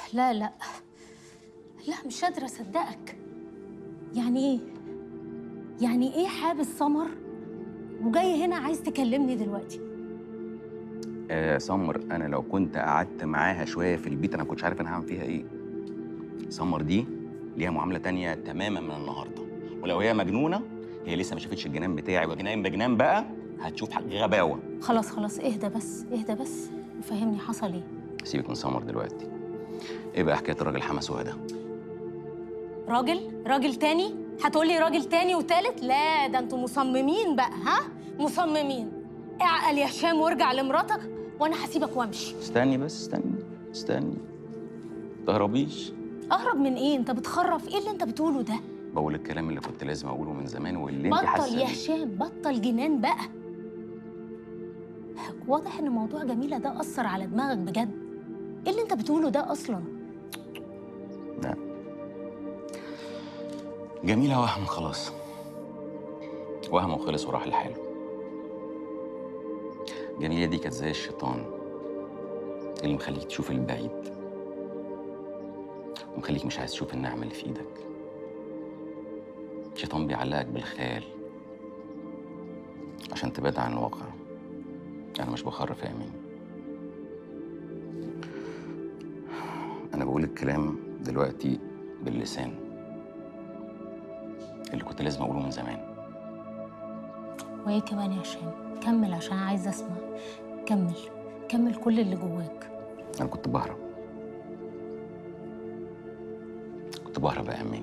لا لا لا مش قادرة أصدقك يعني إيه؟ يعني إيه حابس سمر وجاي هنا عايز تكلمني دلوقتي؟ آه سمر انا لو كنت قعدت معاها شويه في البيت انا ما كنتش عارف انا هعمل فيها ايه سمر دي ليها معامله تانية تماما من النهارده ولو هي مجنونه هي لسه ما شافتش الجنان بتاعي وجنان بجنان بقى هتشوف حاجة غباوه خلاص خلاص اهدى بس اهدى بس وفهمني حصل إيه؟ سيبك من سمر دلوقتي ايه بقى حكايه الراجل حماسه ده راجل؟ راجل تاني؟ هتقولي راجل تاني وتالت؟ لا ده انتوا مصممين بقى ها؟ مصممين اعقل يا هشام وارجع لمراتك وانا هسيبك وامشي استني بس استني استني تهربيش اهرب من ايه؟ انت بتخرف ايه اللي انت بتقوله ده؟ بقول الكلام اللي كنت لازم اقوله من زمان واللي انت بطل حاسه يا بيه. هشام بطل جنان بقى واضح ان موضوع جميلة ده أثر على دماغك بجد ايه اللي انت بتقوله ده اصلا؟ لا جميلة وهم خلاص وهم وخلص وراح لحاله جميلة دي كانت زي الشيطان اللي مخليك تشوف البعيد ومخليك مش عايز تشوف النعمة اللي في ايدك الشيطان بيعلقك بالخيال عشان تبعد عن الواقع أنا مش بخرف يا أمين أنا بقول الكلام دلوقتي باللسان اللي كنت لازم أقوله من زمان وايه كمان يا هشام؟ كمل عشان عايزة اسمع كمل كمل كل اللي جواك أنا كنت بهرب كنت بهرب يا أمين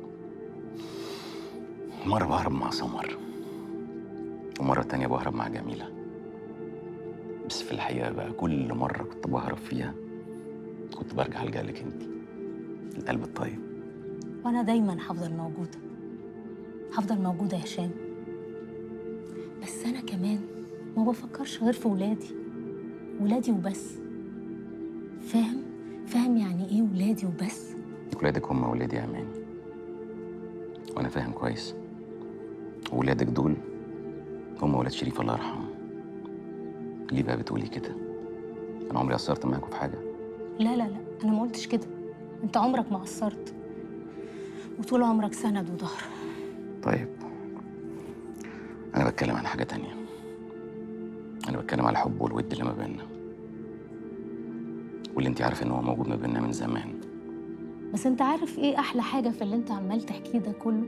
مرة بهرب مع سمر ومرة تانية بهرب مع جميلة بس في الحقيقة بقى كل مرة كنت بهرب فيها كنت برجع ألجأ لك أنت القلب الطيب وانا دايما هفضل موجودة هفضل موجودة يا هشام بس انا كمان ما بفكرش غير في ولادي ولادي وبس فاهم؟ فاهم يعني ايه ولادي وبس؟ ولادك هم ولادي يا أماني وأنا فاهم كويس ولادك دول هم ولاد شريف الله يرحمه ليه بقى بتقولي كده؟ أنا عمري قصرت معاكم في حاجة لا لا لا انا ما قلتش كده انت عمرك ما قصرت وطول عمرك سند وظهر طيب أنا بتكلم عن حاجة تانية أنا بتكلم على الحب والود اللي ما بيننا واللي أنت عارفة إن هو موجود ما بيننا من زمان بس انت عارف ايه احلى حاجة في اللي انت عمال تحكيه ده كله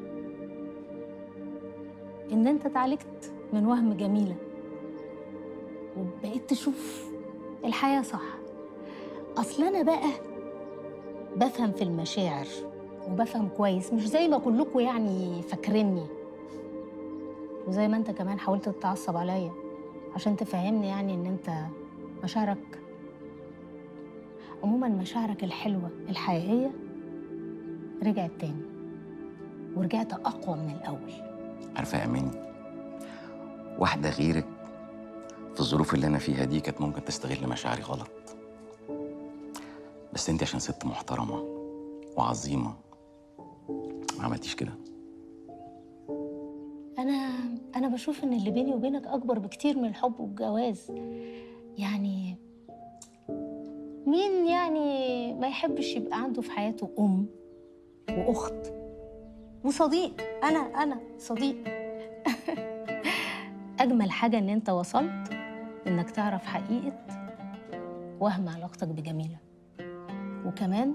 ان انت اتعالجت من وهم جميلة وبقيت تشوف الحياة صح اصل انا بقى بفهم في المشاعر وبفهم كويس مش زي ما كلكم يعني فاكريني وزي ما انت كمان حاولت تتعصب عليا عشان تفهمني يعني ان انت مشاعرك عموما مشاعرك الحلوة الحقيقية رجعت تاني ورجعت أقوى من الأول عارفة يا أماني واحدة غيرك في الظروف اللي أنا فيها دي كانت ممكن تستغل مشاعري غلط بس أنت عشان ست محترمة وعظيمة ما عملتيش كده أنا أنا بشوف إن اللي بيني وبينك أكبر بكتير من الحب والجواز يعني مين يعني ما يحبش يبقى عنده في حياته أم وأخت وصديق أنا أنا صديق أجمل حاجة إن أنت وصلت إنك تعرف حقيقة وهم علاقتك بجميلة وكمان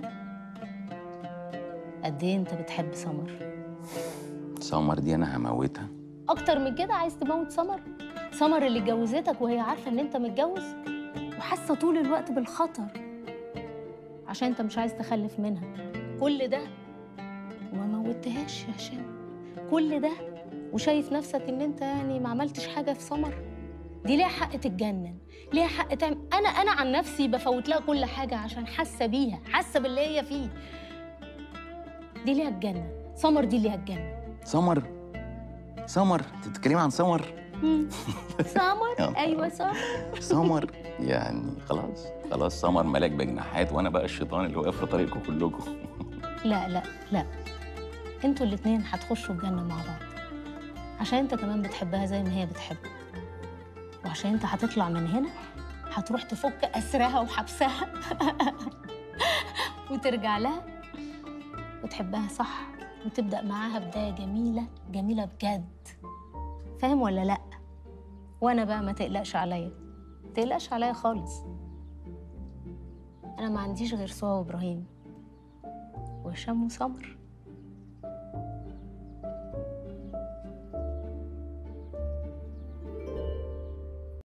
قد إيه أنت بتحب سمر سمر دي أنا هموتها اكتر من كده عايز تموت سمر سمر اللي اتجوزتك وهي عارفه ان انت متجوز وحاسه طول الوقت بالخطر عشان انت مش عايز تخلف منها كل ده وما موتهاش يا هشام كل ده وشايف نفسك ان انت يعني ما عملتش حاجه في سمر دي ليها حق تتجنن ليها حق تعمل انا انا عن نفسي بفوت لها كل حاجه عشان حاسه بيها حاسه باللي هي فيه دي ليها تجنن سمر دي ليها تجنن سمر سمر أنت بتتكلمي عن سمر مم. سمر يا نهار ايوه سمر سمر يعني خلاص خلاص سمر ملاك بجناحات وأنا بقى الشيطان اللي واقف في طريقكم كلكم لا لا لا انتوا الاتنين هتخشوا الجنة مع بعض عشان انت كمان بتحبها زي ما هي بتحبك وعشان انت هتطلع من هنا هتروح تفك أسرها وحبسها وترجع لها وتحبها صح وتبدأ معاها بداية جميلة جميلة بجد فاهم ولا لأ؟ وأنا بقى ما تقلقش عليا ما تقلقش عليا خالص أنا ما عنديش غير سوا وإبراهيم وهشام وسمر